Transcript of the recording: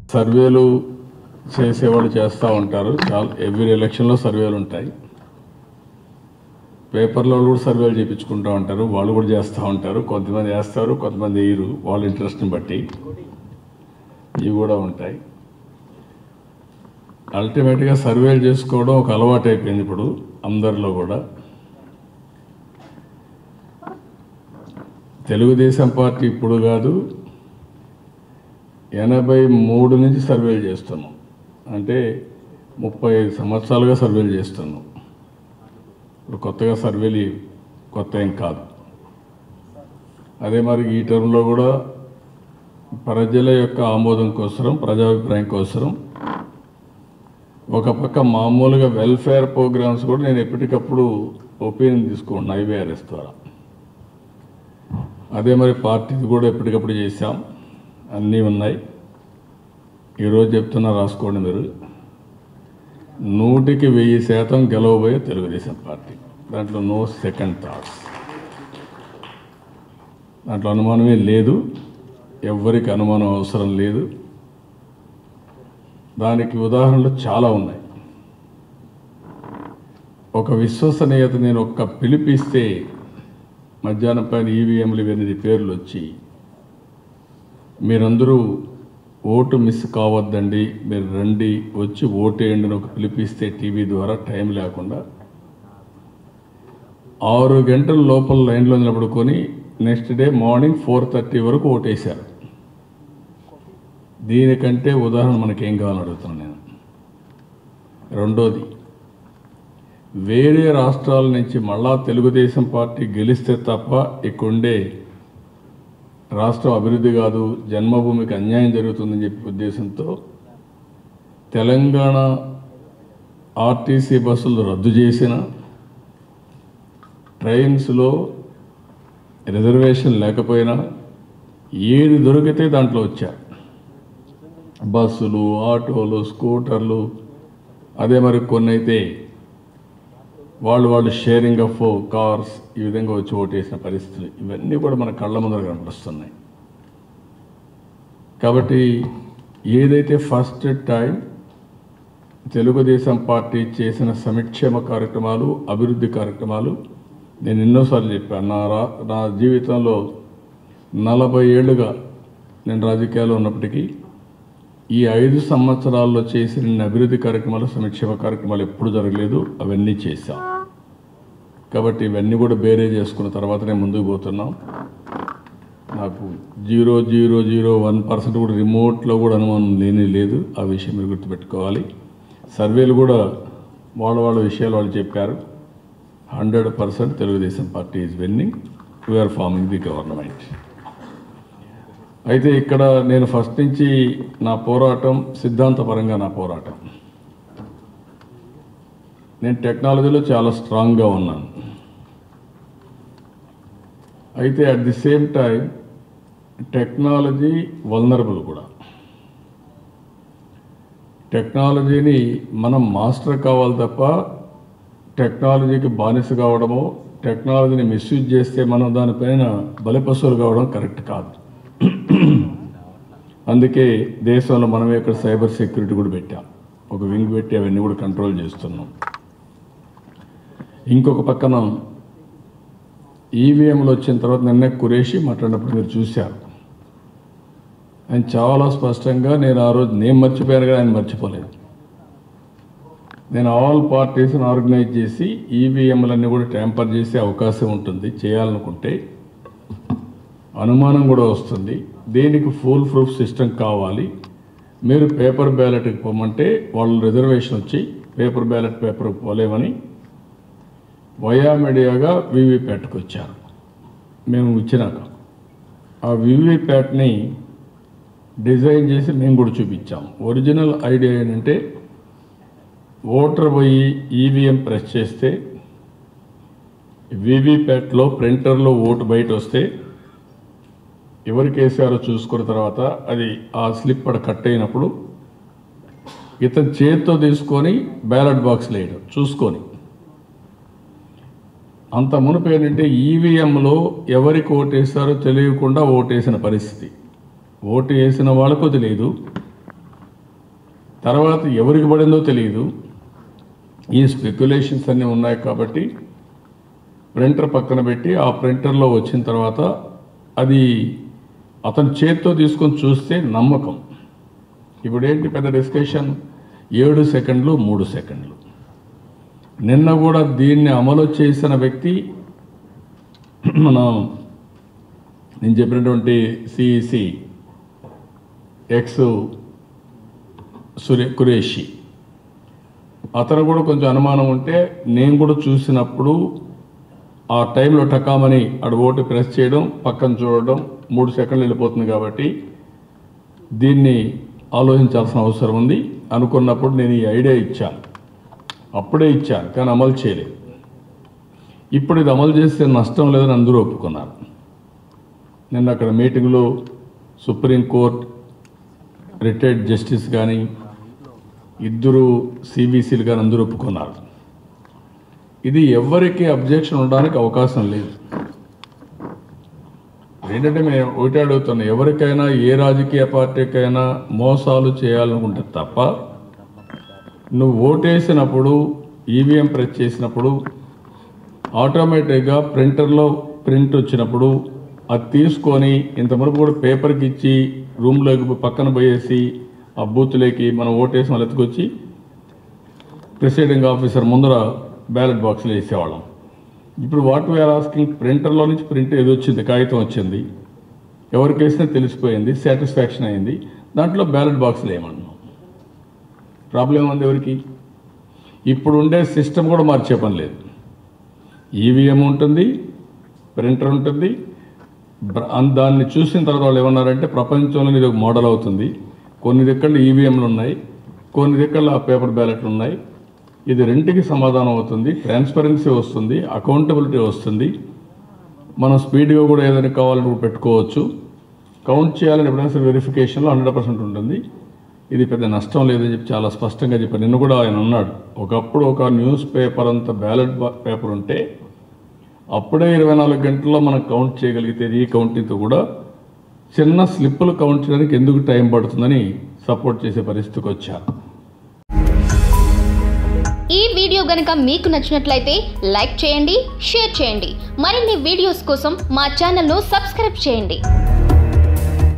సర్వేలు చేసేవాళ్ళు చేస్తూ ఉంటారు చాలా ఎవ్రీ ఎలక్షన్లో సర్వేలు ఉంటాయి పేపర్లో కూడా సర్వేలు చేయించుకుంటూ ఉంటారు వాళ్ళు కూడా చేస్తూ ఉంటారు కొంతమంది వేస్తారు కొంతమంది వేయరు వాళ్ళ ఇంట్రెస్ట్ని బట్టి ఇవి కూడా ఉంటాయి అల్టిమేట్గా సర్వేలు చేసుకోవడం ఒక అలవాటు అయిపోయింది ఇప్పుడు అందరిలో కూడా తెలుగుదేశం పార్టీ ఇప్పుడు కాదు ఎనభై మూడు నుంచి సర్వేలు చేస్తున్నాం అంటే ముప్పై ఐదు సంవత్సరాలుగా సర్వేలు చేస్తున్నాం ఇప్పుడు కొత్తగా సర్వేలు కొత్త ఏం కాదు అదే మరి ఈ టర్మ్లో కూడా ప్రజల యొక్క ఆమోదం కోసం ప్రజాభిప్రాయం కోసం ఒక పక్క మామూలుగా వెల్ఫేర్ ప్రోగ్రామ్స్ కూడా నేను ఎప్పటికప్పుడు ఒపీనియన్ తీసుకుంటున్నా ఐవీఆర్ఎస్ ద్వారా అదే మరి పార్టీది కూడా ఎప్పటికప్పుడు చేశాం అన్నీ ఉన్నాయి ఈరోజు చెప్తున్నా రాసుకోండి మీరు నూటికి వెయ్యి శాతం గెలవబోయే తెలుగుదేశం పార్టీ దాంట్లో నో సెకండ్ థాట్స్ దాంట్లో అనుమానమే లేదు ఎవ్వరికి అనుమానం అవసరం లేదు దానికి ఉదాహరణలు చాలా ఉన్నాయి ఒక విశ్వసనీయత నేను ఒక్క పిలిపిస్తే మధ్యాహ్నం పైన ఈవీఎంలు ఇవన్నీ పేర్లు వచ్చి మీరందరూ ఓటు మిస్ కావద్దండి మీరు రండి వచ్చి ఓటేయండి అని ఒక పిలిపిస్తే టీవీ ద్వారా టైం లేకుండా ఆరు గంటల లోపల లైన్లో నిలబడుకొని next day morning four thirty వరకు ఓటేశారు దీనికంటే ఉదాహరణ మనకేం కావాలని అడుగుతున్నాను నేను రెండోది వేరే రాష్ట్రాల నుంచి మళ్ళా తెలుగుదేశం పార్టీ గెలిస్తే తప్ప ఇక్కడుండే రాష్ట్రం అభివృద్ధి కాదు జన్మభూమికి అన్యాయం జరుగుతుందని చెప్పి ఉద్దేశంతో తెలంగాణ ఆర్టీసీ బస్సులు రద్దు చేసిన ట్రైన్స్లో రిజర్వేషన్ లేకపోయినా ఏది దొరికితే దాంట్లో వచ్చారు బస్సులు ఆటోలు స్కూటర్లు అదే మరి కొన్ని అయితే వాళ్ళు వాళ్ళు షేరింగ్ ఆఫ్ కార్స్ ఈ విధంగా వచ్చి ఓటేసిన పరిస్థితులు ఇవన్నీ కూడా మన కళ్ళ ముందర కనిపిస్తున్నాయి కాబట్టి ఏదైతే ఫస్ట్ టైం తెలుగుదేశం పార్టీ చేసిన సంక్షేమ కార్యక్రమాలు అభివృద్ధి కార్యక్రమాలు నేను ఎన్నోసార్లు చెప్పాను నా రా నా జీవితంలో నలభై ఏళ్ళుగా నేను రాజకీయాల్లో ఉన్నప్పటికీ ఈ ఐదు సంవత్సరాల్లో చేసిన అభివృద్ధి కార్యక్రమాలు సంక్షేమ కార్యక్రమాలు ఎప్పుడు జరగలేదు అవన్నీ చేశాం కాబట్టి ఇవన్నీ కూడా బేరే చేసుకున్న తర్వాతనే ముందుకు పోతున్నాం నాకు zero zero zero one percent కూడా రిమోట్లో కూడా అనుమానం లేని లేదు ఆ విషయం మీరు గుర్తుపెట్టుకోవాలి సర్వేలు కూడా వాళ్ళ వాళ్ళ విషయాలు వాళ్ళు చెప్పారు hundred percent Telugudesam party is winning we are forming the government అయితే ఇక్కడ నేను ఫస్ట్ నుంచి నా పోరాటం సిద్ధాంతపరంగా నా పోరాటం నేను టెక్నాలజీలో చాలా స్ట్రాంగ్గా ఉన్నాను అయితే at the same time technology vulnerable కూడా టెక్నాలజీని మనం మాస్టర్ కావాలి తప్ప టెక్నాలజీకి బానిస కావడము టెక్నాలజీని మిస్యూజ్ చేస్తే మనం దానిపైన బలిపశువులు కావడం కరెక్ట్ కాదు అందుకే దేశంలో మనమే ఇక్కడ సైబర్ సెక్యూరిటీ కూడా పెట్టాం ఒక వింగ్ పెట్టి అవన్నీ కూడా కంట్రోల్ చేస్తున్నాం ఇంకొక పక్కన ఈవీఎంలు వచ్చిన తర్వాత నిన్న కురేషి మాట్లాడినప్పుడు మీరు చూశారు ఆయన చాలా స్పష్టంగా నేను ఆ రోజు నేను మర్చిపోయాను కానీ ఆయన మర్చిపోలేదు నేను ఆల్ పార్టీస్ని ఆర్గనైజ్ చేసి ఈవీఎంలన్నీ కూడా ట్యాంపర్ చేసే అవకాశం ఉంటుంది చేయాలనుకుంటే అనుమానం కూడా వస్తుంది దేనికి ఫుల్ ప్రూఫ్ సిస్టమ్ కావాలి మీరు పేపర్ బ్యాలెట్కి పోమంటే వాళ్ళు రిజర్వేషన్ వచ్చి పేపర్ బ్యాలెట్ పేపర్ పోలేమని వయా మీడియాగా వీవీప్యాట్కి వచ్చారు మేము ఇచ్చినాక ఆ వీవీప్యాట్ని డిజైన్ చేసి మేము కూడా చూపించాం ఒరిజినల్ ఐడియా ఏంటంటే ఓటర్ పోయి ఈవీఎం ప్రెస్ చేస్తే వీవీప్యాట్లో ప్రింటర్లో ఓటు బయట వస్తే ఎవరికి వేసారో చూసుకున్న తర్వాత అది ఆ స్లిప్ అక్కడ కట్ అయినప్పుడు ఇతను చేతితో తీసుకొని బ్యాలెట్ బాక్స్ వేయడం చూసుకొని అంత మునుపు ఏంటంటే ఈవీఎంలో ఎవరికి ఓటేస్తారో తెలియకుండా ఓటేసిన పరిస్థితి ఓటు వేసిన వాళ్ళకు తెలియదు తర్వాత ఎవరికి పడిందో తెలియదు ఈ స్పెక్యులేషన్స్ అన్నీ ఉన్నాయి కాబట్టి ప్రింటర్ పక్కన పెట్టి ఆ ప్రింటర్లో వచ్చిన తర్వాత అది అతని చేత్తో తీసుకొని చూస్తే నమ్మకం ఇప్పుడు ఏంటి పెద్ద డిస్కషన్ ఏడు సెకండ్లు మూడు సెకండ్లు నిన్న కూడా దీన్ని అమలు చేసిన వ్యక్తి మన నేను చెప్పినటువంటి సిఈసి ఎక్స్ సురే కురేషి అతను కూడా కొంచెం అనుమానం ఉంటే నేను కూడా చూసినప్పుడు ఆ టైంలో టకామని అడు ఓటు ప్రెస్ చేయడం పక్కన చూడడం మూడు సెకండ్లు వెళ్ళిపోతుంది కాబట్టి దీన్ని ఆలోచించాల్సిన అవసరం ఉంది అనుకున్నప్పుడు నేను ఈ ఐడియా ఇచ్చాను అప్పుడే ఇచ్చాను కానీ అమలు చేయలేదు ఇప్పుడు ఇది అమలు చేస్తే నష్టం లేదని అందరూ ఒప్పుకున్నారు నిన్న అక్కడ మీటింగ్లో సుప్రీంకోర్టు రిటైర్డ్ జస్టిస్ కానీ ఇద్దరు సిబిసిలు కానీ అందరూ ఒప్పుకున్నారు ఇది ఎవరికి అబ్జెక్షన్ ఉండడానికి అవకాశం లేదు ఏంటంటే మేము ఒకటి అడుగుతున్నాం ఎవరికైనా ఏ రాజకీయ పార్టీకైనా మోసాలు చేయాలనుకుంటే తప్ప నువ్వు ఓటేసినప్పుడు ఈవీఎం ప్రెస్ చేసినప్పుడు ఆటోమేటిక్గా ప్రింటర్లో ప్రింట్ వచ్చినప్పుడు అది తీసుకొని ఇంతవరకు కూడా పేపర్కి ఇచ్చి రూమ్లోకి పక్కన పోయేసి ఆ బూత్లోకి మనం ఓటేసి వాళ్ళు ఎత్తుకొచ్చి ప్రిసైడింగ్ ఆఫీసర్ ముందర బ్యాలెట్ బాక్స్లో వేసేవాళ్ళం ఇప్పుడు వాట్ వీఆర్ ఆస్కింగ్ ప్రింటర్లో నుంచి ప్రింట్ ఏది వచ్చింది కాగితం వచ్చింది ఎవరికి వేసినా తెలిసిపోయింది సాటిస్ఫాక్షన్ అయింది దాంట్లో బ్యాలెట్ బాక్స్లో వేయమన్నాం ప్రాబ్లం ఉంది ఎవరికి ఇప్పుడు ఉండే సిస్టమ్ కూడా మార్చే పని లేదు ఈవీఎం ఉంటుంది ప్రింటర్ ఉంటుంది బ్ర- అన్- దాన్ని చూసిన తర్వాత వాళ్ళు ఏమన్నారంటే ప్రపంచంలో ఇది ఒక మోడల్ అవుతుంది కొన్ని దిక్కలు ఈవీఎంలు ఉన్నాయి కొన్ని దిక్కల పేపర్ బ్యాలెట్లు ఉన్నాయి ఇది రెంటికి సమాధానం అవుతుంది ట్రాన్స్పరెన్సీ వస్తుంది అకౌంటబిలిటీ వస్తుంది మనం స్పీడ్గా కూడా ఏదైనా కావాలని కూడా పెట్టుకోవచ్చు కౌంట్ చేయాలని ఎప్పుడైనా సరే వెరిఫికేషన్లో హండ్రెడ్ పర్సెంట్ ఉంటుంది ఇది పెద్ద నష్టం లేదని చెప్పి చాలా స్పష్టంగా చెప్పారు నిన్న కూడా ఆయన అన్నాడు ఒకప్పుడు ఒక న్యూస్ పేపర్ అంత బ్యాలెట్ పేపర్ ఉంటే అప్పుడే ఇరవై నాలుగు గంటల్లో మనం కౌంట్ చేయగలిగితే రీకౌంటింగ్తో కూడా చిన్న స్లిప్పులు కౌంట్ చేయడానికి ఎందుకు టైం పడుతుందని సపోర్ట్ చేసే పరిస్థితికి వచ్చారు ఈ వీడియో గనుక మీకు నచ్చినట్లయితే లైక్ చేయండి షేర్ చేయండి మరిన్ని వీడియోస్ కోసం మా ఛానల్ను సబ్స్క్రైబ్ చేయండి